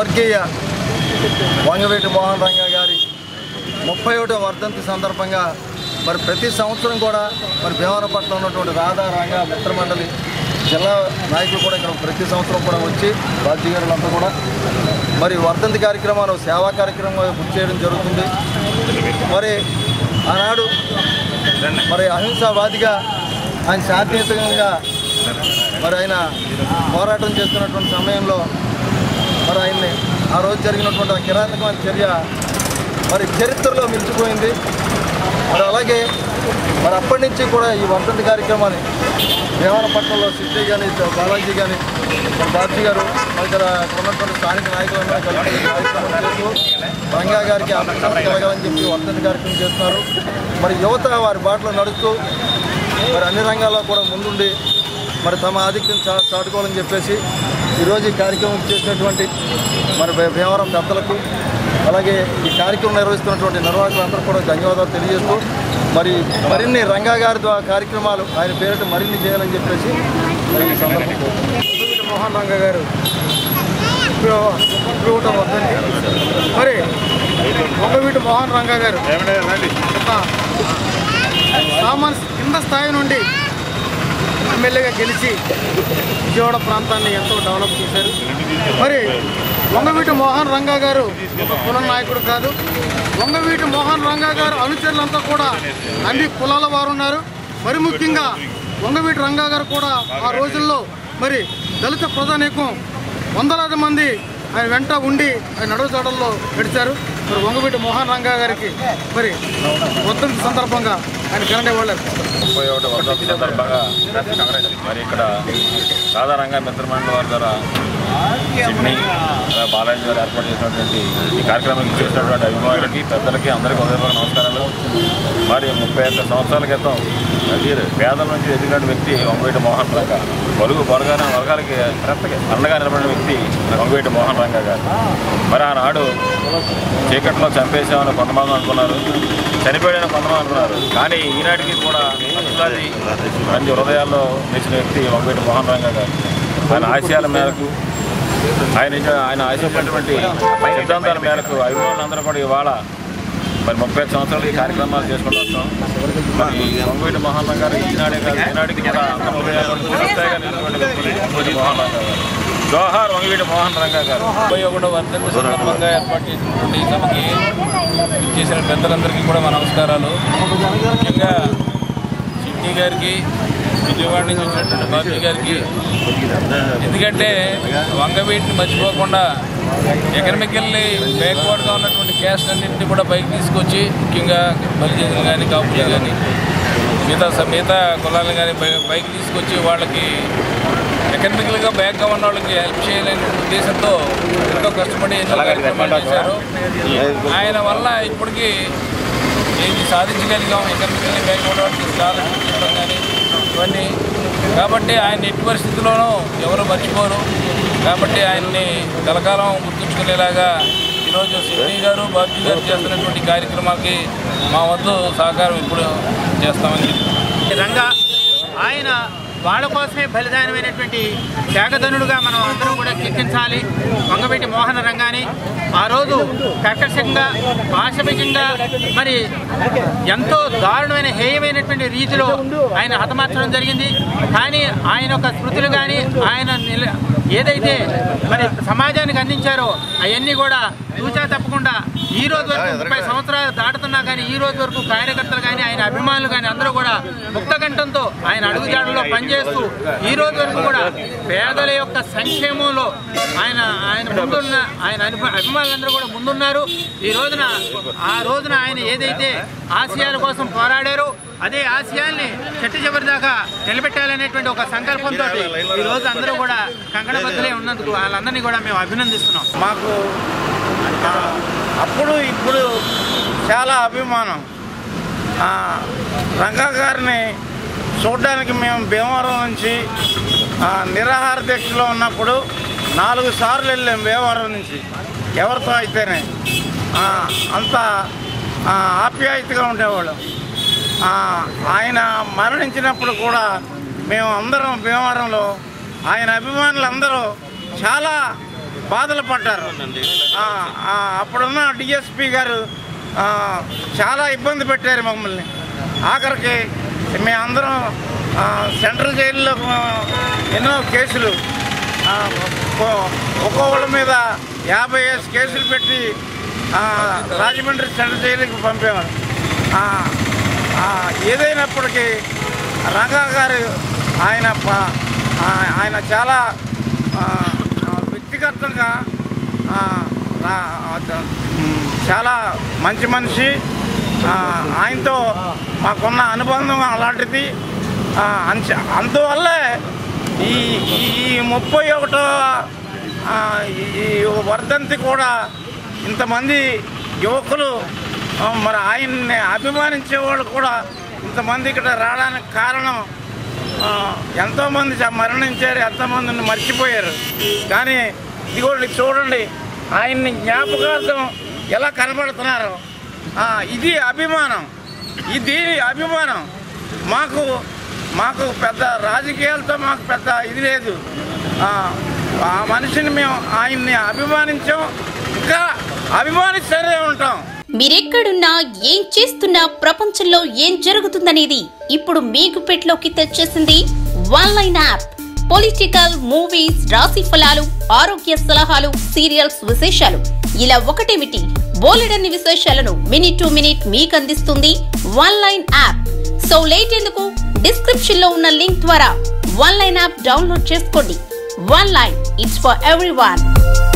స్వర్గీయ వంగవీటి మోహన్ రంగా గారి ముప్పై ఒకటో వర్ధంతి సందర్భంగా మరి ప్రతి సంవత్సరం కూడా మరి భీమవరపట్నం ఉన్నటువంటి రాధా రంగా మిత్రమండలి జిల్లా నాయకులు కూడా ఇక్కడ ప్రతి సంవత్సరం కూడా వచ్చి బాధ్య గారులంతా కూడా మరి వర్ధంతి కార్యక్రమాలు సేవా కార్యక్రమాలు గుర్తు చేయడం జరుగుతుంది మరి ఆనాడు మరి అహింసావాదిగా ఆయన శాంతియుతంగా మరి ఆయన పోరాటం చేస్తున్నటువంటి సమయంలో మరి ఆయన్ని ఆ రోజు జరిగినటువంటి ఆ కిరాతకమైన చర్య మరి చరిత్రలో మిలిచిపోయింది మరి అలాగే మరి అప్పటి నుంచి కూడా ఈ వర్ధంతి కార్యక్రమాన్ని దేవరపట్నంలో సిద్ధి కానీ బాలాజీ కానీ మరి బాబ్జీ గారు మరి ఇక్కడ ఇక్కడ ఉన్నటువంటి స్థానిక నాయకులందరూ కలిసి ఈ కార్యక్రమం చేస్తూ రంగా గారికి ఆ ప్రశాంతత కలగాలని చెప్పి వర్ధంతి కార్యక్రమం చేస్తున్నారు మరి యువత వారి బాటలో నడుస్తూ మరి అన్ని రంగాల్లో కూడా ముందుండి మరి తమ ఆధిక్యం చా చాటుకోవాలని చెప్పేసి ఈరోజు ఈ కార్యక్రమం చేసినటువంటి మరి భీ- భీమవరం పెద్దలకు అలాగే ఈ కార్యక్రమం నిర్వహిస్తున్నటువంటి నిర్వాహకులందరూ కూడా ధన్యవాదాలు తెలియజేస్తూ మరి మరిన్ని రంగా గారి ద్వారా కార్యక్రమాలు ఆయన పేరిట మరిన్ని చేయాలని చెప్పేసి మరి ఈ సందర్భంగా కోరుతున్నాను. మోహన్ రంగ గారు ఇవ్వటం వద్దండి మరి ఒకవీటి మోహన్ రంగ గారు ఒక సామాన్య కింద స్థాయి నుండి ఎమ్మెల్యేగా గెలిచి విజయవాడ ప్రాంతాన్ని ఎంతో డెవలప్ చేశారు మరి వంగవీటి మోహన్ రంగా గారు ఒక కుల నాయకుడు కాదు వంగవీటి మోహన్ రంగా గారు అనుచరులంతా కూడా అన్ని కులాల వారు ఉన్నారు మరి ముఖ్యంగా వంగవీటి రంగా గారు కూడా ఆ రోజుల్లో మరి దళిత ప్రధానికం వందలాది మంది ఆయన వెంట ఉండి ఆయన నడువుచాడల్లో నడిచారు మరి వంగవీటి మోహన్ రంగా గారికి మరి వర్ధంతి సందర్భంగా ఆయన ఘనంగా వాళ్ళు ముప్పై ఒకటి వర్ధంతి సందర్భంగా మరి ఇక్కడ సాధారణంగా మిత్రమండలి వారి ద్వారా సిడ్నీ అలాగే బాలాజీ గారు ఏర్పాటు చేసినటువంటి ఈ కార్యక్రమానికి చేసినటువంటి అభిమానులకి పెద్దలకి అందరికీ హృదయపూర్వక నమస్కారాలు మరి ముప్పై ఒక్క సంవత్సరాల క్రితం అది పేదల నుంచి ఎదిగిన వ్యక్తి వంగవీటి మోహన్ రంగ పలుగు పొరగానే వర్గాలకి అండగా నిలబడిన వ్యక్తి వంగవీటి మోహన్ రంగ గారు మరి ఆనాడు చీకట్లో చంపేసామని కొంతమంది అనుకున్నారు చనిపోయాడని కొంతమంది అనుకున్నారు కానీ ఈనాటికి కూడా లక్షలాది మంది హృదయాల్లో నిలిచిన వ్యక్తి వంగవీటి మోహన్ రంగ గారు ఆయన ఆశయాల మేరకు ఆయన ఆయన ఆశించినటువంటి సిద్ధాంతాల మేరకు అభిమానులందరూ కూడా ఇవాళ మరి ముప్పై ఐదు సంవత్సరాలు ఈ కార్యక్రమాలు చేసుకుంటూ వస్తాం మరి వంగవీటి మోహన్ రంగ గారు ఈనాడే కాదు ఈనాటికి కూడా అందరి హృదయాల్లో చిరస్థాయిగా నిలిచినటువంటి వ్యక్తి వంగవీటి మోహన్ రంగ గారు జోహార్ వంగవీటి మోహన్ రంగ గారు ముప్పై ఒకటో వర్ధంతి సందర్భంగా ఏర్పాటు చేసినటువంటి ఈ సభకి చేసిన పెద్దలందరికీ కూడా మా నమస్కారాలు ముఖ్యంగా సిడ్నీ గారికి విజయవాడ నుంచి వచ్చినటువంటి బాబీ గారికి ఎందుకంటే వంగవీటిని మర్చిపోకుండా ఎకనమికల్లీ బ్యాక్వర్డ్గా ఉన్నటువంటి క్యాస్ట్ అన్నింటినీ కూడా పైకి తీసుకొచ్చి ముఖ్యంగా బలిజనులు కానీ కాపులు కానీ మిగతా స- మిగతా కులాలను కానీ పై పైకి తీసుకొచ్చి వాళ్ళకి ఎకనమికల్గా బ్యాక్గా ఉన్న వాళ్ళకి హెల్ప్ చేయాలనే ఉద్దేశంతో ఎంతో కష్టపడి ఎన్నో కార్యక్రమాలు చేశారు ఆయన వల్ల ఇప్పటికీ ఏది సాధించగలిగాం ఎకనమికల్లీ బ్యాక్ ఉన్న వాళ్ళకి స్కాలర్షిప్ ఇవ్వడం కానీ ఇవన్నీ కాబట్టి ఆయన ఎట్టి పరిస్థితుల్లోనూ ఎవరు మర్చిపోరు కాబట్టి ఆయన్ని కలకాలం గుర్తుంచుకునేలాగా ఈరోజు సిడ్నీ గారు బాబ్జీ గారు చేస్తున్నటువంటి కార్యక్రమాలకి మా వద్దు సహకారం ఇప్పుడు చేస్తామని చెప్పి రంగా ఆయన వాళ్ళ కోసమే బలిదానమైనటువంటి త్యాగధనుడుగా మనం అందరం కూడా కీర్తించాలి వంగవీటి మోహన రంగాని ఆ రోజు కర్కశంగా పాశవికంగా మరి ఎంతో దారుణమైన హేయమైనటువంటి రీతిలో ఆయన హతమార్చడం జరిగింది కానీ ఆయన యొక్క స్మృతులు కానీ ఆయన నిల ఏదైతే మరి సమాజానికి అందించారో అవన్నీ కూడా తూచా తప్పకుండా ఈ రోజు వరకు ముప్పై సంవత్సరాలు దాటుతున్నా కానీ ఈ రోజు వరకు కార్యకర్తలు కానీ ఆయన అభిమానులు కానీ అందరూ కూడా ముక్తకంఠంతో ఆయన అడుగుజాడల్లో పనిచేస్తూ ఈ రోజు వరకు కూడా పేదల యొక్క సంక్షేమంలో ఆయన ఆయన ముందున్న ఆయన అభిమా- అభిమానులందరూ కూడా ముందున్నారు ఈ రోజున ఆ రోజున ఆయన ఏదైతే ఆశయాల కోసం పోరాడారో అదే ఆశయాల్ని చెట్టు చివరి దాకా నిలబెట్టాలనేటువంటి ఒక సంకల్పంతో ఈ రోజు అందరూ కూడా కంకణబద్ధులే ఉన్నందుకు వాళ్ళందరినీ కూడా మేము అభినందిస్తున్నాం మాకు ఆ, అప్పుడు ఇప్పుడు చాలా అభిమానం ఆ, రంగా గారిని చూడడానికి మేము భీమవరం నుంచి ఆ, నిరాహార దీక్షలో ఉన్నప్పుడు నాలుగు సార్లు వెళ్ళాం భీమవరం నుంచి ఎవరితో అయితేనే ఆ, అంత ఆ, ఆప్యాయతగా ఉండేవాళ్ళం ఆ, ఆయన మరణించినప్పుడు కూడా మేము అందరం భీమవరంలో ఆయన అభిమానులు అందరూ చాలా బాధలు పడ్డారు ఆ, ఆ, అప్పుడున్న డిఎస్పి గారు ఆ, చాలా ఇబ్బంది పెట్టారు మమ్మల్ని ఆఖరికి మేమందరం ఆ, సెంట్రల్ జైల్లో ఆ, ఎన్నో కేసులు ఆ, ఒక్కో- ఒక్కొక్కళ్ళ మీద యాభై వేసి కేసులు పెట్టి ఆ, రాజమండ్రి సెంట్రల్ జైలుకి పంపేవారు ఆ, ఆ, ఏదైనప్పటికీ రంగా గారు ఆయన ప- ఆ- ఆయన చాలా ఆ, ఆ, వ్యక్తిగతంగా ఆ, రా- ఆ, ఉమ్, చాలా మంచి మనిషి ఆ, ఆయనతో మాకున్న అనుబంధం అలాంటిది ఆ, అంచ- అందువల్లే ఈ ఈ ముప్పై ఒకటో ఆ, ఈ ఈ వర్ధంతి కూడా ఇంతమంది యువకులు ఆ, మరి ఆయన్ని అభిమానించే వాళ్ళు కూడా ఇంతమంది ఇక్కడ రావడానికి కారణం ఆ, ఎంతోమంది చ- మరణించారు ఎంతోమందిని మర్చిపోయారు కానీ ఇదిగోండి చూడండి ఆయన్ని జ్ఞాపకార్థం ఎలా కనబడుతున్నారు ఆ, ఇది అభిమానం ఇది అభిమానం మాకు మాకు పెద్ద రాజకీయాలతో మాకు పెద్ద ఇది లేదు ఆ, ఆ మనిషిని మేము ఆయన్ని అభిమానించాం ఇంకా అభిమానిస్తూనే ఉంటాం మీరెక్కడున్నా ఏం చేస్తున్నా ప్రపంచంలో ఏం జరుగుతుందనేది ఇప్పుడు మీకు పెట్లోకి తెచ్చేసింది one line app political movies రాశి ఫలాలు ఆరోగ్య సలహాలు సీరియల్స్ విశేషాలు ఇలా ఒకటేమిటి బోలెడన్ని విశేషాలను మినిట్ టు మినిట్ మీకు అందిస్తుంది one line app so late ఎందుకు డిస్క్రిప్షన్ లో ఉన్న లింక్ ద్వారా వన్ లైన్ యాప్ డౌన్లోడ్ చేసుకోండి one line it's for every